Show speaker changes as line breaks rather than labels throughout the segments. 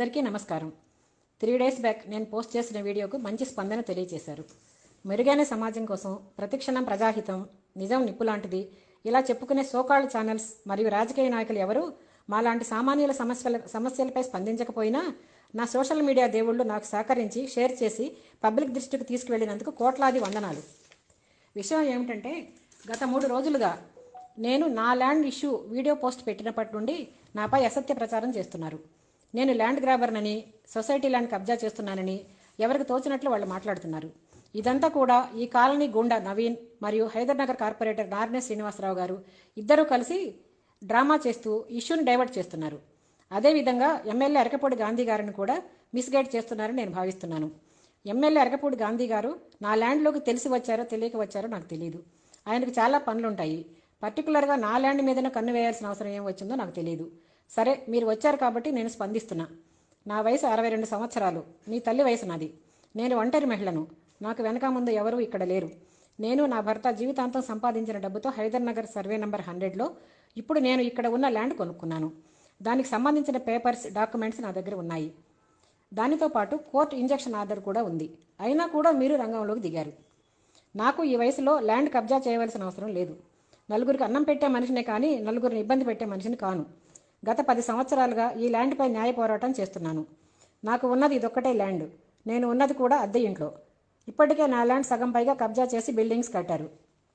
అందరికీ నమస్కారం three days back నేను పోస్ట్ చేసిన వీడియోకు మంచి స్పందన తెలియజేశారు మెరుగైన సమాజం కోసం ప్రతిక్షణం ప్రజాహితం నిజం నిప్పు లాంటిది ఇలా చెప్పుకునే సోకాళ్ళ ఛానల్స్ మరియు రాజకీయ నాయకులు ఎవరు మాలాంటి సామాన్యుల సమస్యల సమస్యలపై స్పందించకపోయినా నా సోషల్ మీడియా దేవుళ్ళు నాకు సహకరించి షేర్ చేసి పబ్లిక్ దృష్టికి తీసుకువెళ్ళినందుకు కోట్లాది వందనాలు విషయం ఏమిటంటే గత మూడు రోజులుగా నేను నా ల్యాండ్ ఇష్యూ వీడియో పోస్ట్ పెట్టినప్పటి నుండి నాపై అసత్య ప్రచారం చేస్తున్నారు నేను ల్యాండ్ గ్రాబర్నని సొసైటీ ల్యాండ్ కబ్జా చేస్తున్నానని ఎవరికి తోచినట్లు వాళ్ళు మాట్లాడుతున్నారు ఇదంతా కూడా ఈ కాలనీ గుండా నవీన్ మరియు హైదర్నగర్ కార్పొరేటర్ నార్నే శ్రీనివాసరావు గారు ఇద్దరూ కలిసి డ్రామా చేస్తూ ఇష్యూని డైవర్ట్ చేస్తున్నారు అదేవిధంగా ఎమ్మెల్యే అరకపూడి గాంధీ గారిని కూడా మిస్గైడ్ చేస్తున్నారని నేను భావిస్తున్నాను ఎమ్మెల్యే అరకపూడి గాంధీ గారు నా ల్యాండ్లోకి తెలిసి వచ్చారో తెలియక వచ్చారో నాకు తెలియదు ఆయనకు చాలా పనులుంటాయి పర్టికులర్గా నా ల్యాండ్ మీదనే కన్ను వేయాల్సిన అవసరం ఏం వచ్చిందో నాకు తెలియదు సరే మీరు వచ్చారు కాబట్టి నేను స్పందిస్తున్నా నా వయసు అరవై రెండు సంవత్సరాలు మీ తల్లి వయసు నాది నేను ఒంటరి మహిళను నాకు వెనక ముందు ఎవరూ ఇక్కడ లేరు నేను నా భర్త జీవితాంతం సంపాదించిన డబ్బుతో హైదర్ నగర్ సర్వే నంబర్ హండ్రెడ్లో ఇప్పుడు నేను ఇక్కడ ఉన్న ల్యాండ్ కొనుక్కున్నాను దానికి సంబంధించిన పేపర్స్ డాక్యుమెంట్స్ నా దగ్గర ఉన్నాయి దానితో పాటు కోర్టు ఇంజక్షన్ ఆర్డర్ కూడా ఉంది అయినా కూడా మీరు రంగంలోకి దిగారు నాకు ఈ వయసులో ల్యాండ్ కబ్జా చేయవలసిన అవసరం లేదు నలుగురికి అన్నం పెట్టే మనిషినే కానీ నలుగురిని ఇబ్బంది పెట్టే మనిషిని కాను గత పది సంవత్సరాలుగా ఈ ల్యాండ్పై న్యాయ పోరాటం చేస్తున్నాను నాకు ఉన్నది ఇదొక్కటే ల్యాండ్ నేను ఉన్నది కూడా అద్దె ఇంట్లో ఇప్పటికే నా ల్యాండ్ సగం పైగా కబ్జా చేసి బిల్డింగ్స్ కట్టారు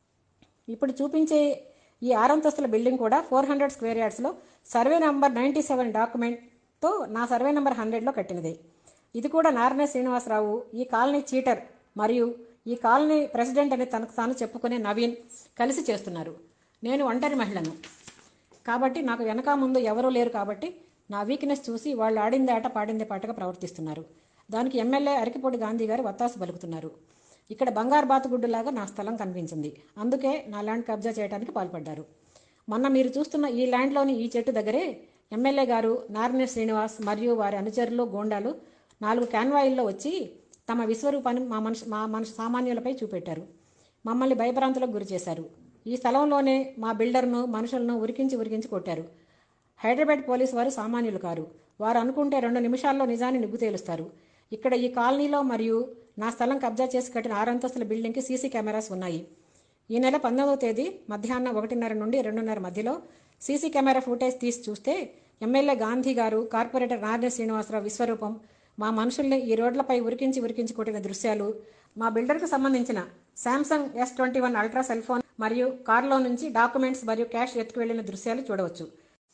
ఇప్పుడు చూపించే ఈ ఆరంతస్తుల బిల్డింగ్ కూడా ఫోర్ హండ్రెడ్ స్క్వేర్ యార్డ్స్లో సర్వే నంబర్ నైంటీ సెవెన్ డాక్యుమెంట్తో నా సర్వే నంబర్ హండ్రెడ్లో కట్టినదే ఇది కూడా నారాయణ శ్రీనివాసరావు ఈ కాలనీ చీటర్ మరియు ఈ కాలనీ ప్రెసిడెంట్ అని తనకు తాను చెప్పుకునే నవీన్ కలిసి చేస్తున్నారు నేను ఒంటరి మహిళను కాబట్టి నాకు వెనక ముందు ఎవరూ లేరు కాబట్టి నా వీక్నెస్ చూసి వాళ్ళు ఆడిందే ఆట పాడిందే పాటగా ప్రవర్తిస్తున్నారు దానికి ఎమ్మెల్యే అరికిపొడి గాంధీ గారు వత్తాసు పలుకుతున్నారు ఇక్కడ బంగారు బాతుగుడ్డులాగా నా స్థలం కనిపించింది అందుకే నా ల్యాండ్ కబ్జా చేయడానికి పాల్పడ్డారు మొన్న మీరు చూస్తున్న ఈ ల్యాండ్లోని ఈ చెట్టు దగ్గరే ఎమ్మెల్యే గారు నారాయణ శ్రీనివాస్ మరియు వారి అనుచరులు గోండాలు నాలుగు క్యాన్వాయిల్లో వచ్చి తమ విశ్వరూపాన్ని మా మనిషి మా మనిషి సామాన్యులపై చూపెట్టారు మమ్మల్ని భయభ్రాంతులకు గురి చేశారు ఈ స్థలంలోనే మా బిల్డర్ను మనుషులను ఉరికించి ఉరికించి కొట్టారు హైదరాబాద్ పోలీసు వారు సామాన్యులు కారు వారు అనుకుంటే రెండు నిమిషాల్లో నిజాన్ని నిగ్గు తేలుస్తారు ఇక్కడ ఈ కాలనీలో మరియు నా స్థలం కబ్జా చేసి కట్టిన ఆరంతస్తుల బిల్డింగ్కి సీసీ కెమెరాస్ ఉన్నాయి ఈ నెల పంతొమ్మిదవ తేదీ మధ్యాహ్నం ఒకటిన్నర నుండి రెండున్నర మధ్యలో సీసీ కెమెరా ఫుటేజ్ తీసి చూస్తే ఎమ్మెల్యే గాంధీ గారు కార్పొరేటర్ నారాయణ శ్రీనివాసరావు విశ్వరూపం మా మనుషుల్ని ఈ రోడ్లపై ఉరికించి ఉరికించి కొట్టిన దృశ్యాలు మా బిల్డర్కు సంబంధించిన Samsung S twenty one ultra cell phone మరియు కారులో నుంచి డాక్యుమెంట్స్ మరియు క్యాష్ ఎత్తుకు వెళ్లిన దృశ్యాలు చూడవచ్చు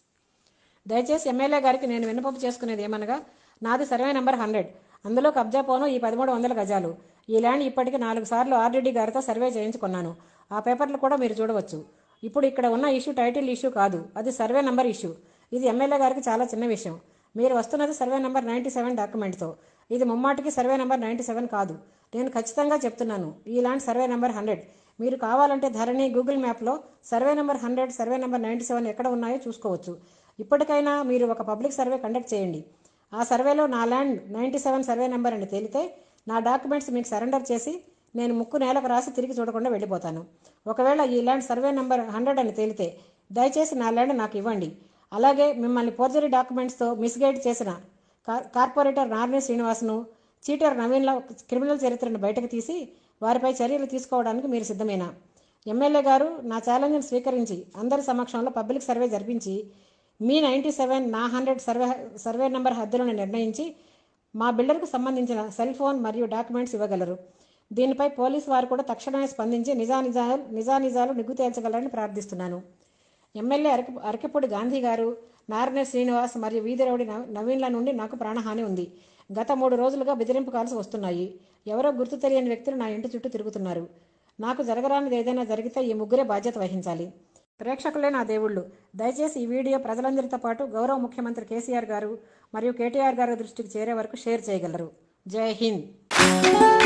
దయచేసి ఎమ్మెల్యే గారికి నేను విన్నపం చేసుకునేది ఏమనగా నాది సర్వే నెంబర్ హండ్రెడ్ అందులో కబ్జా పోను ఈ పదమూడు వందల గజాలు ఈ ల్యాండ్ ఇప్పటికి నాలుగు సార్లు ఆర్డీడీ గారితో సర్వే చేయించుకున్నాను ఆ పేపర్లు కూడా మీరు చూడవచ్చు ఇప్పుడు ఇక్కడ ఉన్న ఇష్యూ టైటిల్ ఇష్యూ కాదు అది సర్వే నెంబర్ ఇష్యూ ఇది ఎమ్మెల్యే గారికి చాలా చిన్న విషయం మీరు వస్తున్నది సర్వే నెంబర్ నైంటీ సెవెన్ డాక్యుమెంట్తో ఇది ముమ్మాటికి సర్వే నెంబర్ నైంటీ సెవెన్ కాదు నేను ఖచ్చితంగా చెప్తున్నాను ఈ ల్యాండ్ సర్వే నెంబర్ హండ్రెడ్ మీరు కావాలంటే ధరణి గూగుల్ మ్యాప్లో survey number hundred survey number ninety seven ఎక్కడ ఉన్నాయో చూసుకోవచ్చు ఇప్పటికైనా మీరు ఒక పబ్లిక్ సర్వే కండక్ట్ చేయండి ఆ సర్వేలో నా land ninety seven survey number అని తేలితే నా డాక్యుమెంట్స్ మీకు సరెండర్ చేసి నేను ముక్కు నేలకు రాసి తిరిగి చూడకుండా వెళ్ళిపోతాను ఒకవేళ ఈ ల్యాండ్ సర్వే నెంబర్ హండ్రెడ్ అని తేలితే దయచేసి నా ల్యాండ్ నాకు ఇవ్వండి అలాగే మిమ్మల్ని ఫోర్జరీ డాక్యుమెంట్స్తో మిస్గైడ్ చేసిన కార్ కార్పొరేటర్ నారాయణ శ్రీనివాస్ను చీటర్ నవీన్ల క్రిమినల్ చరిత్రను బయటకు తీసి వారిపై చర్యలు తీసుకోవడానికి మీరు సిద్ధమేనా ఎమ్మెల్యే గారు నా ఛాలెంజ్ను స్వీకరించి అందరి సమక్షంలో పబ్లిక్ సర్వే జరిపించి మీ నైంటీ సెవెన్ నా హండ్రెడ్ సర్వే సర్వే నెంబర్ హద్దులను నిర్ణయించి మా బిల్డర్కు సంబంధించిన సెల్ ఫోన్ మరియు డాక్యుమెంట్స్ ఇవ్వగలరు దీనిపై పోలీసు వారు కూడా తక్షణమే స్పందించి నిజానిజాలు నిజానిజాలు నిగ్గు తేల్చగలరని ప్రార్థిస్తున్నాను ఎమ్మెల్యే అరక అరకపూడి గాంధీ గారు నారాయణ శ్రీనివాస్ మరియు వీధిరౌడి నవ- నవీన్ల నుండి నాకు ప్రాణహాని ఉంది గత మూడు రోజులుగా బెదిరింపు కాల్స్ వస్తున్నాయి ఎవరో గుర్తు తెలియని వ్యక్తులు నా ఇంటి చుట్టూ తిరుగుతున్నారు నాకు జరగరానిది ఏదైనా జరిగితే ఈ ముగ్గురే బాధ్యత వహించాలి ప్రేక్షకులే నా దేవుళ్ళు దయచేసి ఈ వీడియో ప్రజలందరితో పాటు గౌరవ ముఖ్యమంత్రి కేసీఆర్ గారు మరియు కేటీఆర్ గారి దృష్టికి చేరే వరకు షేర్ చేయగలరు జై హింద్